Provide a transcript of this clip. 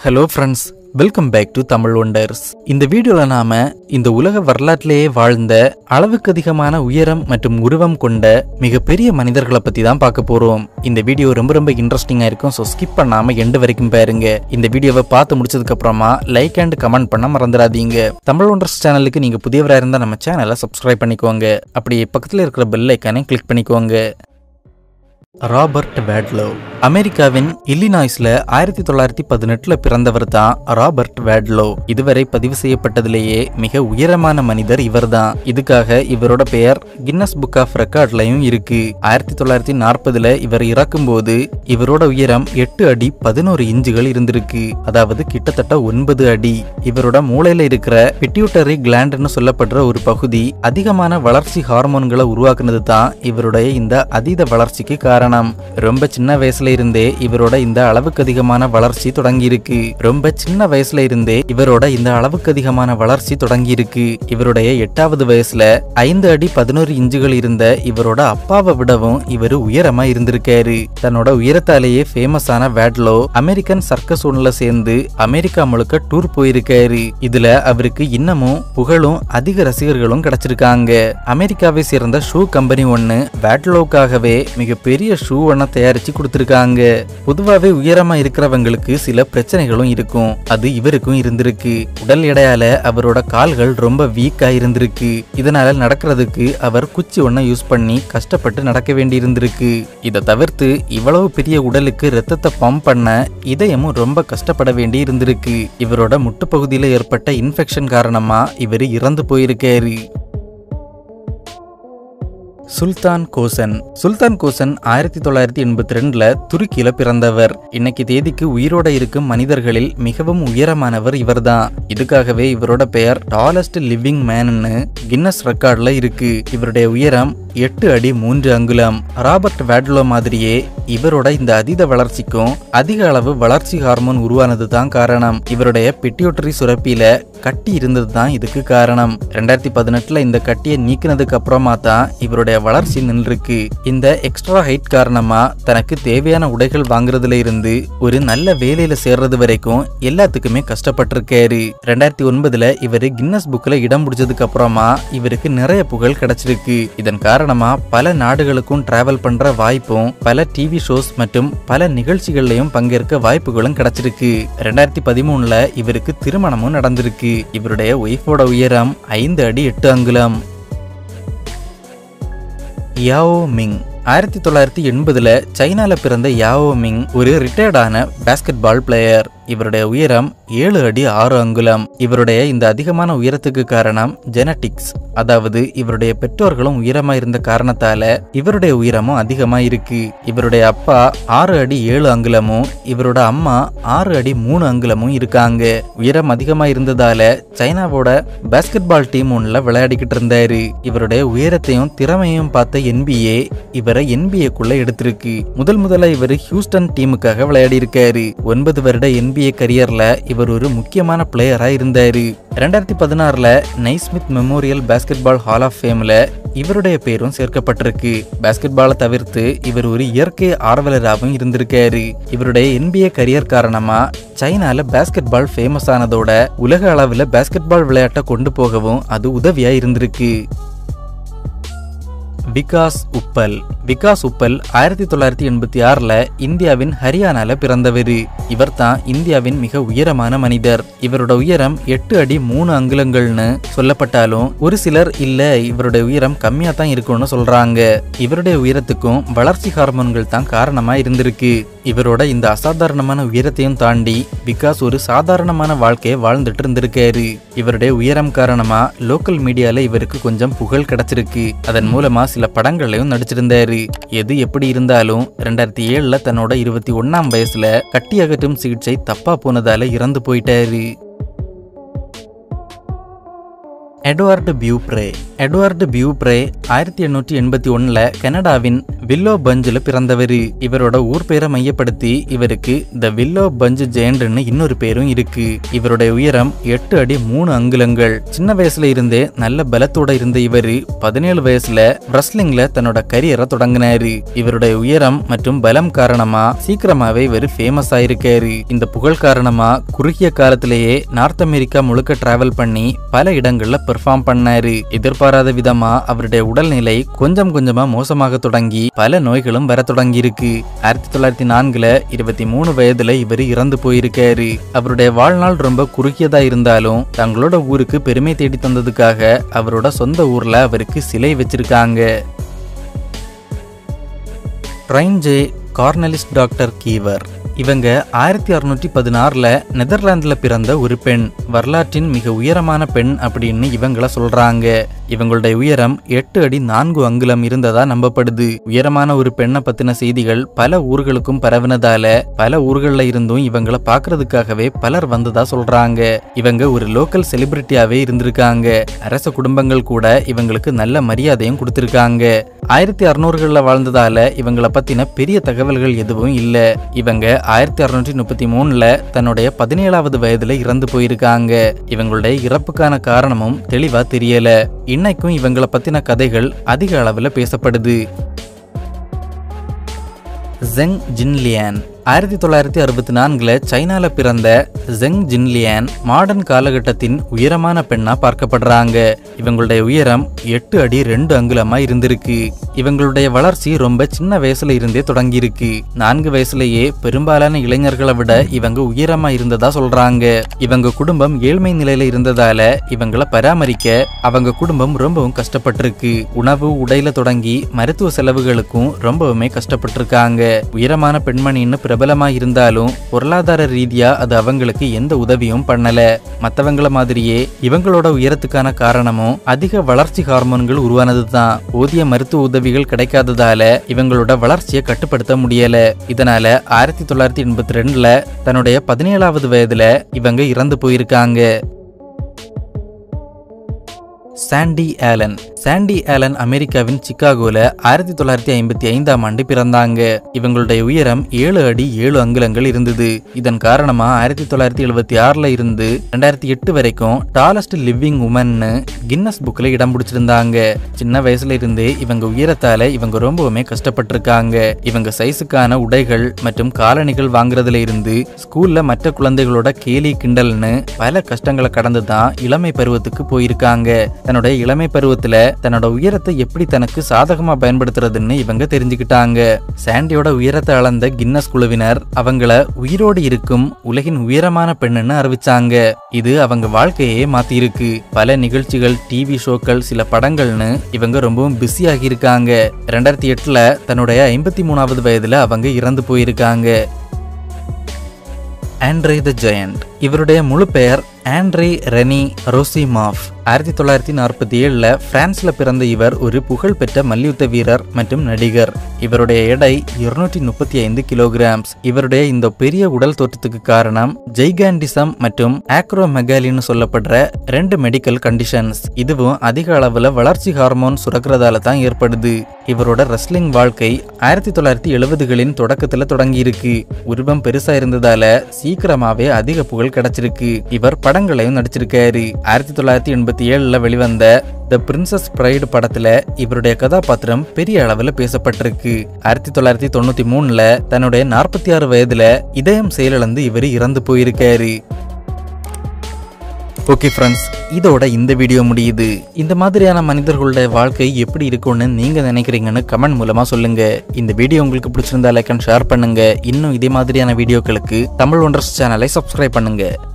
hello friends welcome back to Tamil wonders இந்த வீடியோல நாம இந்த உலக வரலாற்றிலேயே வாழ்ந்த அளவுக்கு அதிகமான உயரம் மற்றும் உருவம் கொண்ட மிகப்பெரிய மனிதர்களை பத்தி தான் பார்க்க போறோம் இந்த வீடியோ ரொம்ப ரொம்ப இன்ட்ரெஸ்டிங்கா இருக்கும் ஸோ ஸ்கிப் பண்ணாம எண்டு வரைக்கும் பாருங்க இந்த வீடியோவை பார்த்து முடிச்சதுக்கு அப்புறமா லைக் அண்ட் கமெண்ட் பண்ண மறந்துடாதீங்க தமிழ் ஒண்டர்ஸ் சேனலுக்கு நீங்க புதியவரா இருந்தா நம்ம சேனலை சப்ஸ்கிரைப் பண்ணிக்கோங்க அப்படியே பக்கத்துல இருக்கிற பெல் ஐக்கானை கிளிக் பண்ணிக்கோங்க ராபர்ட் வேட்லோ அமெரிக்காவின் இல்லினாய்ஸ்ல ஆயிரத்தி தொள்ளாயிரத்தி பதினெட்டுல பிறந்தவர் தான் ராபர்ட் வேட்லோ இதுவரை பதிவு செய்யப்பட்டதிலேயே மிக உயரமான மனிதர் இவர்தான் இதுக்காக இவரோட பெயர் கின்னஸ் புக் ஆஃப் ரெக்கார்ட்லயும் இருக்கு ஆயிரத்தி தொள்ளாயிரத்தி நாற்பதுல இவர் இறக்கும்போது இவரோட உயரம் எட்டு அடி பதினோரு இன்ச்சுகள் இருந்திருக்கு அதாவது கிட்டத்தட்ட ஒன்பது அடி இவரோட மூளையில இருக்கிற பிட்யூட்டரி கிளாண்ட்னு சொல்லப்படுற ஒரு பகுதி அதிகமான வளர்ச்சி ஹார்மோன்களை உருவாக்குனது தான் இவருடைய இந்த அதீத வளர்ச்சிக்கு காரணம் ரொம்ப சின்ன வயசுல இருந்தே இவரோட இந்த அளவுக்கு அதிகமான வளர்ச்சி தொடங்கி இருக்கு ரொம்ப சின்ன வயசுல இருந்தே இவரோட இந்த அளவுக்கு அதிகமான வளர்ச்சி தொடங்கி இருக்கு இவருடைய எட்டாவது வயசுல ஐந்து அடி பதினோரு இன்ச்சுகள் இருந்த இவரோட அப்பாவை விடவும் இவர் உயரமா இருந்திருக்காரு தன்னோட உயரத்தாலேயே ஃபேமஸான வேட்லோ அமெரிக்கன் சர்க்கஸ் ஒன்ல சேர்ந்து அமெரிக்கா முழுக்க டூர் போயிருக்காரு இதுல அவருக்கு இன்னமும் புகழும் அதிக ரசிகர்களும் கிடைச்சிருக்காங்க அமெரிக்காவை சேர்ந்த ஷூ கம்பெனி ஒன்னு வேட்லோவுக்காகவே மிகப்பெரிய ஷூ ஒன்ன தயாரிச்சு கொடுத்திருக்காங்க பொதுவாவே உயரமா இருக்கிறவங்களுக்கு சில பிரச்சனைகளும் இருக்கும் அது இவருக்கும் இருந்திருக்கு உடல் எடையால அவரோட கால்கள் ரொம்ப வீக்கா இருந்திருக்கு இதனால நடக்கிறதுக்கு அவர் குச்சி ஒன்ன யூஸ் பண்ணி கஷ்டப்பட்டு நடக்க வேண்டி இருந்திருக்கு இதை தவிர்த்து இவ்வளவு பெரிய உடலுக்கு ரத்தத்தை பம்ப் பண்ண இதயமும் ரொம்ப கஷ்டப்பட வேண்டி இருந்திருக்கு இவரோட முட்டுப்பகுதியில ஏற்பட்ட இன்ஃபெக்ஷன் காரணமா இவர் இறந்து போயிருக்காரு சுல்தான் கோசன் சுல்தான் கோசன் ஆயிரத்தி தொள்ளாயிரத்தி எண்பத்தி ரெண்டுல துருக்கியில பிறந்தவர் இன்னைக்கு தேதிக்கு உயிரோட இருக்கும் மனிதர்களில் மிகவும் உயரமானவர் இவர்தான் இதுக்காகவே இவரோட பெயர் டாலஸ்ட் லிவிங் மேன்னு கின்னஸ் ரெக்கார்ட்ல இருக்கு இவருடைய உயரம் எட்டு அடி மூன்று அங்குலம் ராபர்ட் வேட்லோ மாதிரியே இவரோட இந்த அதீத வளர்ச்சிக்கும் அதிக அளவு வளர்ச்சி ஹார்மோன் உருவானது தான் காரணம் இவருடைய பிட்யூட்டரி சுரப்பியில கட்டி இருந்தது தான் இதுக்கு காரணம் ரெண்டாயிரத்தி பதினெட்டுல இந்த கட்டியை நீக்கினதுக்கு அப்புறமா தான் இவருடைய வளர்ச்சி நின்றுருக்கு இந்த எக்ஸ்ட்ரா ஹைட் காரணமா தனக்கு தேவையான உடைகள் வாங்குறதுல இருந்து ஒரு நல்ல வேலையில சேர்றது வரைக்கும் எல்லாத்துக்குமே கஷ்டப்பட்டிருக்காரு ரெண்டாயிரத்தி ஒன்பதுல இவர் கின்னஸ் புக்ல இடம் பிடிச்சதுக்கு அப்புறமா இவருக்கு நிறைய புகழ் கிடைச்சிருக்கு இதன் காரணமா பல நாடுகளுக்கும் டிராவல் பண்ற வாய்ப்பும் பல டிவி ஷோஸ் மற்றும் பல நிகழ்ச்சிகள்லயும் பங்கேற்க வாய்ப்புகளும் கிடைச்சிருக்கு ரெண்டாயிரத்தி பதிமூணுல இவருக்கு திருமணமும் நடந்திருக்கு இவருடைய ஒய்ஃபோட உயரம் ஐந்து அடி எட்டு அங்குலம் யாவோ மிங் ஆயிரத்தி தொள்ளாயிரத்தி எண்பதுல சைனால பிறந்த யாவோ மிங் ஒரு ரிட்டையர்டான பாஸ்கெட் பால் பிளேயர் இவருடைய உயரம் ஏழு அடி ஆறு அங்குலம் இவருடைய இந்த அதிகமான உயரத்துக்கு காரணம் ஜெனட்டிக்ஸ் அதாவது இவருடைய பெற்றோர்களும் உயரமா இருந்த காரணத்தால இவருடைய உயரமும் அதிகமா இருக்கு இவருடைய அப்பா ஆறு அடி ஏழு அங்குலமும் இவரோட அம்மா ஆறு அடி மூணு அங்குலமும் இருக்காங்க உயரம் அதிகமா இருந்ததால சைனாவோட பாஸ்கெட் பால் டீம் ஒன்ல விளையாடிக்கிட்டு இருந்தாரு இவருடைய உயரத்தையும் திறமையும் பார்த்த என்பிஏ இவரை என்பிஏக்குள்ள எடுத்திருக்கு முதல் முதல்ல இவர் ஹியூஸ்டன் டீமுக்காக விளையாடி இருக்காரு ஒன்பது வருட என்பிஏ கரியர்ல இவர் ஒரு முக்கியமான பிளேயரா இருந்தாரு ரெண்டாயிரத்தி பதினாறுல Naismith Memorial basketball hall of ஃபேம்ல இவருடைய பேரும் சேர்க்கப்பட்டிருக்கு பாஸ்கெட் பாலை தவிர்த்து இவர் ஒரு இயற்கை ஆர்வலராகவும் இருந்திருக்காரு இவருடைய என்பிஏ கரியர் காரணமா சைனால பாஸ்கெட் பால் ஃபேமஸ் ஆனதோட உலக அளவில் பாஸ்கெட் பால் விளையாட்டை கொண்டு போகவும் அது உதவியா இருந்திருக்கு விகாஸ் உப்பல் விகாஸ் உப்பல் ஆயிரத்தி தொள்ளாயிரத்தி எண்பத்தி ஆறுல இந்தியாவின் ஹரியானால பிறந்தவர் இவர் தான் இந்தியாவின் மிக உயரமான மனிதர் இவரோட உயரம் எட்டு அடி மூணு அங்குலங்கள்னு சொல்லப்பட்டாலும் ஒரு சிலர் இல்ல இவருடைய உயரம் கம்மியா தான் இருக்கும்னு சொல்றாங்க இவருடைய உயரத்துக்கும் வளர்ச்சி ஹார்மோன்கள் தான் காரணமா இருந்திருக்கு இவரோட இந்த அசாதாரணமான உயரத்தையும் தாண்டி விகாஸ் ஒரு சாதாரணமான வாழ்க்கையை வாழ்ந்துட்டு இருந்திருக்காரு இவருடைய உயரம் காரணமா லோக்கல் மீடியால இவருக்கு கொஞ்சம் புகழ் கிடைச்சிருக்கு அதன் மூலமா சில படங்களையும் நடிச்சிருந்தாரு எது எப்படி இருந்தாலும் ரெண்டாயிரத்தி ஏழுல தன்னோட இருபத்தி ஒன்னாம் வயசுல கட்டி அகற்றும் சிகிச்சை தப்பா போனதால இறந்து போயிட்டாரு எட்வர்டு பியூப்ரே எட்வர்டு பியூப்ரே ஆயிரத்தி எண்ணூற்றி எண்பத்தி ஒன்னுல கனடாவின் வில்லோ பஞ்சில் பிறந்தவர் இவரோட ஊர் பேரை மையப்படுத்தி இவருக்கு த வில்லோ பஞ்ச் ஜெயண்ட்னு இன்னொரு பேரும் இருக்கு இவருடைய உயரம் எட்டு அடி மூணு அங்குலங்கள் சின்ன வயசுல இருந்தே நல்ல பலத்தோட இருந்த இவரு பதினேழு வயசுல ரெஸ்லிங்ல தன்னோட கரியரை தொடங்கினாரு இவருடைய உயரம் மற்றும் பலம் காரணமா சீக்கிரமாவே இவர் ஃபேமஸ் ஆயிருக்காரு இந்த புகழ் காரணமா குறுகிய காலத்திலேயே நார்த் அமெரிக்கா முழுக்க டிராவல் பண்ணி பல இடங்கள்ல பெர்ஃபார்ம் பண்ணாரு எதிர்பாராத விதமா அவருடைய உடல்நிலை கொஞ்சம் கொஞ்சமா மோசமாக தொடங்கி பல நோய்களும் வர தொடங்கி இருக்கு ஆயிரத்தி தொள்ளாயிரத்தி நான்குல இருபத்தி மூணு வயதுல இவர் இறந்து போயிருக்காரு அவருடைய வாழ்நாள் ரொம்ப குறுகியதா இருந்தாலும் தங்களோட ஊருக்கு பெருமை தேடி தந்ததுக்காக அவரோட சொந்த ஊர்ல அவருக்கு சிலை வச்சிருக்காங்க ட்ரைன்ஜே கார்னலிஸ் டாக்டர் கீவர் இவங்க ஆயிரத்தி அறுநூற்றி பதினாறுல நெதர்லாந்துல பிறந்த ஒரு பெண் வரலாற்றின் மிக உயரமான பெண் அப்படின்னு இவங்கள சொல்றாங்க இவங்களுடைய உயரம் எட்டு அடி நான்கு அங்குலம் இருந்ததா நம்பப்படுது உயரமான ஒரு பெண்ணை பத்தின செய்திகள் பல ஊர்களுக்கும் பரவினதால பல ஊர்கள்ல இருந்தும் இவங்கள பாக்குறதுக்காகவே பலர் வந்ததா சொல்றாங்க இவங்க ஒரு லோக்கல் செலிபிரிட்டியாவே இருந்திருக்காங்க அரச குடும்பங்கள் கூட இவங்களுக்கு நல்ல மரியாதையும் கொடுத்திருக்காங்க ஆயிரத்தி அறுநூறுகள்ல வாழ்ந்ததால இவங்கள பத்தின பெரிய தகவல்கள் எதுவும் இல்ல இவங்க ஆயிரத்தி அறுநூற்றி முப்பத்தி மூணுல தன்னுடைய பதினேழாவது வயதுல இறந்து போயிருக்காங்க இவங்களுடைய இறப்புக்கான காரணமும் தெளிவா தெரியல இன்னைக்கும் இவங்கள பத்தின கதைகள் அதிக அளவுல பேசப்படுது ஜெங் ஜின்லியான் ஆயிரத்தி தொள்ளாயிரத்தி அறுபத்தி நான்குல சைனால பிறந்த ஜெங் ஜின்லியான் மாடர்ன் காலகட்டத்தின் உயரமான பெண்ணா பார்க்கப்படுறாங்க இவங்களுடைய உயரம் எட்டு அடி ரெண்டு அங்குலமா இருந்திருக்கு இவங்களுடைய வளர்ச்சி ரொம்ப சின்ன வயசுல இருந்தே தொடங்கி இருக்கு நான்கு வயசுலயே பெரும்பாலான இளைஞர்களை விட இவங்க உயரமா இருந்ததா சொல்றாங்க இவங்க குடும்பம் ஏழ்மை நிலையில இருந்ததால இவங்கள பராமரிக்க அவங்க குடும்பம் ரொம்பவும் கஷ்டப்பட்டிருக்கு உணவு உடையில தொடங்கி மருத்துவ செலவுகளுக்கும் ரொம்பவுமே கஷ்டப்பட்டிருக்காங்க உயரமான பெண்மணின்னு பிரபலமா இருந்தாலும் பொருளாதார ரீதியா அது அவங்களுக்கு எந்த உதவியும் பண்ணல மத்தவங்கள மாதிரியே இவங்களோட உயரத்துக்கான காரணமும் அதிக வளர்ச்சி ஹார்மோன்கள் உருவானதுதான் போதிய மருத்துவ உதவிகள் கிடைக்காததால இவங்களோட வளர்ச்சியை கட்டுப்படுத்த முடியல இதனால ஆயிரத்தி தொள்ளாயிரத்தி எண்பத்தி ரெண்டுல தன்னுடைய பதினேழாவது வயதுல இவங்க இறந்து போயிருக்காங்க சாண்டி ஆலன் சாண்டி ஆலன் அமெரிக்காவின் சிகாகோல ஆயிரத்தி தொள்ளாயிரத்தி ஐம்பத்தி ஐந்தாம் ஆண்டு பிறந்தாங்க இவங்களுடைய உயரம் ஏழு அடி ஏழு அங்குலங்கள் இருந்தது இதன் காரணமா ஆயிரத்தி தொள்ளாயிரத்தி எழுபத்தி ஆறுல இருந்து ரெண்டாயிரத்தி எட்டு வரைக்கும் டாலஸ்ட் லிவிங் உமன்னு கின்னஸ் புக்ல இடம் பிடிச்சிருந்தாங்க சின்ன வயசுல இருந்தே இவங்க உயரத்தால இவங்க ரொம்பவுமே கஷ்டப்பட்டிருக்காங்க இவங்க சைஸுக்கான உடைகள் மற்றும் காலணிகள் வாங்குறதுல இருந்து ஸ்கூல்ல மற்ற குழந்தைகளோட கேலி கிண்டல்னு பல கஷ்டங்களை கடந்து தான் இளமை பருவத்துக்கு போயிருக்காங்க தன்னுடைய இளமை பருவத்துல தன்னோட உயரத்தை எப்படி தனக்கு சாதகமா பயன்படுத்துறதுன்னு இவங்க தெரிஞ்சுக்கிட்டாங்க சாண்டியோட உயரத்தை அளந்த கின்னஸ் குழுவினர் அவங்கள உயிரோடு இருக்கும் உலகின் உயரமான பெண்ணுன்னு அறிவிச்சாங்க இது அவங்க வாழ்க்கையே மாத்தி இருக்கு பல நிகழ்ச்சிகள் டிவி ஷோக்கள் சில படங்கள்னு இவங்க ரொம்பவும் பிஸியாகி இருக்காங்க ரெண்டாயிரத்தி எட்டுல தன்னுடைய ஐம்பத்தி மூணாவது வயதுல அவங்க இறந்து போயிருக்காங்க ஆண்ட்ரே த ஜெயண்ட் இவருடைய முழு பெயர் ஆண்ட்ரே ரெனி ரோசிமாஃப் ஆயிரத்தி தொள்ளாயிரத்தி நாற்பத்தி ஏழுல பிரான்ஸ்ல பிறந்த இவர் ஒரு புகழ்பெற்ற மல்யுத்த வீரர் மற்றும் நடிகர் இவருடைய எடை இருநூற்றி முப்பத்தி ஐந்து கிலோகிராம்ஸ் இவருடைய இந்த பெரிய உடல் தோற்றத்துக்கு காரணம் ஜெய்காண்டிசம் மற்றும் ஆக்ரோமெகாலின்னு சொல்லப்படுற ரெண்டு மெடிக்கல் கண்டிஷன்ஸ் இதுவும் அதிக அளவுல வளர்ச்சி ஹார்மோன் சுரக்கிறதால தான் ஏற்படுது இவரோட ரெஸ்லிங் வாழ்க்கை ஆயிரத்தி தொள்ளாயிரத்தி எழுபதுகளின் தொடக்கத்துல தொடங்கி இருக்கு உருவம் பெருசா இருந்ததால சீக்கிரமாவே அதிக புகழ் கிடைச்சிருக்கு இவர் படங்களையும் நடிச்சிருக்காரு ஆயிரத்தி தொள்ளாயிரத்தி எண்பத்தி ஏழுல வெளிவந்த த பிரின்சஸ் பிரைடு படத்துல இவருடைய கதாபாத்திரம் பெரிய அளவுல பேசப்பட்டிருக்கு ஆயிரத்தி தொள்ளாயிரத்தி தொண்ணூத்தி மூணுல தன்னுடைய நாற்பத்தி ஆறு வயதுல இதயம் செயலிழந்து இவர் இறந்து போயிருக்காரு ஓகே ஃப்ரெண்ட்ஸ் இதோட இந்த வீடியோ முடியுது இந்த மாதிரியான மனிதர்களுடைய வாழ்க்கை எப்படி இருக்கும்னு நீங்க நினைக்கிறீங்கன்னு கமெண்ட் மூலமா சொல்லுங்க இந்த வீடியோ உங்களுக்கு பிடிச்சிருந்தா லைக் அண்ட் ஷேர் பண்ணுங்க இன்னும் இதே மாதிரியான வீடியோக்களுக்கு தமிழ் ஒண்டர்ஸ் சேனலை சப்ஸ்கிரைப் பண்ணுங்க